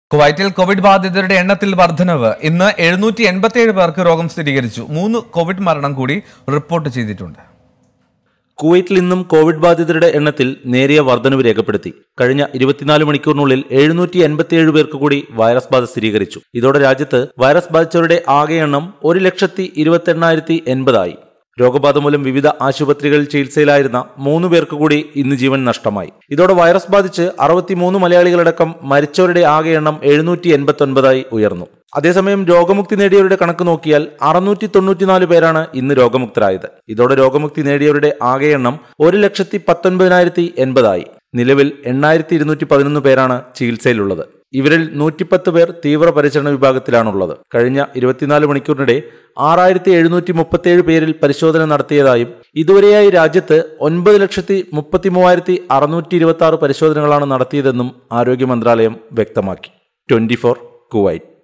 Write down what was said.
കുവൈറ്റിൽ കോവിഡ് ബാധിതരുടെ എണ്ണത്തിൽ വർധനവ് ഇന്ന് എഴുന്നൂറ്റി എൺപത്തിയേഴ് പേർക്ക് രോഗം സ്ഥിരീകരിച്ചു മൂന്ന് കോവിഡ് മരണം കൂടി റിപ്പോർട്ട് ചെയ്തിട്ടുണ്ട് കുവൈറ്റിൽ ഇന്നും കോവിഡ് ബാധിതരുടെ എണ്ണത്തിൽ നേരിയ വർധനവ് രേഖപ്പെടുത്തി കഴിഞ്ഞ ഇരുപത്തിനാല് മണിക്കൂറിനുള്ളിൽ എഴുന്നൂറ്റി എൺപത്തിയേഴ് പേർക്ക് കൂടി വൈറസ് ബാധ സ്ഥിരീകരിച്ചു ഇതോടെ രാജ്യത്ത് വൈറസ് ബാധിച്ചവരുടെ ആകെ എണ്ണം ഒരു ലക്ഷത്തി ഇരുപത്തി എണ്ണായിരത്തി എൺപതായി രോഗബാധ മൂലം വിവിധ ആശുപത്രികളിൽ ചികിത്സയിലായിരുന്ന മൂന്ന് പേർക്ക് കൂടി ഇന്ന് ജീവൻ നഷ്ടമായി ഇതോടെ വൈറസ് ബാധിച്ച് അറുപത്തിമൂന്ന് മലയാളികളടക്കം മരിച്ചവരുടെ ആകെ എണ്ണം എഴുന്നൂറ്റി എൺപത്തി ഒൻപതായി ഉയർന്നു അതേസമയം രോഗമുക്തി നേടിയവരുടെ കണക്ക് നോക്കിയാൽ അറുന്നൂറ്റി തൊണ്ണൂറ്റിനാല് പേരാണ് ഇന്ന് രോഗമുക്തരായത് ഇതോടെ രോഗമുക്തി നേടിയവരുടെ ആകെ എണ്ണം ഒരു ലക്ഷത്തി പത്തൊൻപതിനായിരത്തി എൺപതായി നിലവിൽ എണ്ണായിരത്തി ഇരുന്നൂറ്റി പതിനൊന്ന് പേരാണ് ചികിത്സയിലുള്ളത് ഇവരിൽ നൂറ്റിപ്പത്ത് പേർ തീവ്രപരിചരണ വിഭാഗത്തിലാണുള്ളത് കഴിഞ്ഞ ഇരുപത്തിനാല് മണിക്കൂറിനിടെ ആറായിരത്തി എഴുന്നൂറ്റി മുപ്പത്തിയേഴ് പേരിൽ പരിശോധന നടത്തിയതായും ഇതുവരെയായി രാജ്യത്ത് ഒൻപത് ലക്ഷത്തി മുപ്പത്തി മൂവായിരത്തി അറുന്നൂറ്റി ഇരുപത്തി ആറ് പരിശോധനകളാണ് നടത്തിയതെന്നും ആരോഗ്യ മന്ത്രാലയം വ്യക്തമാക്കി ട്വന്റി ഫോർ കുവൈറ്റ്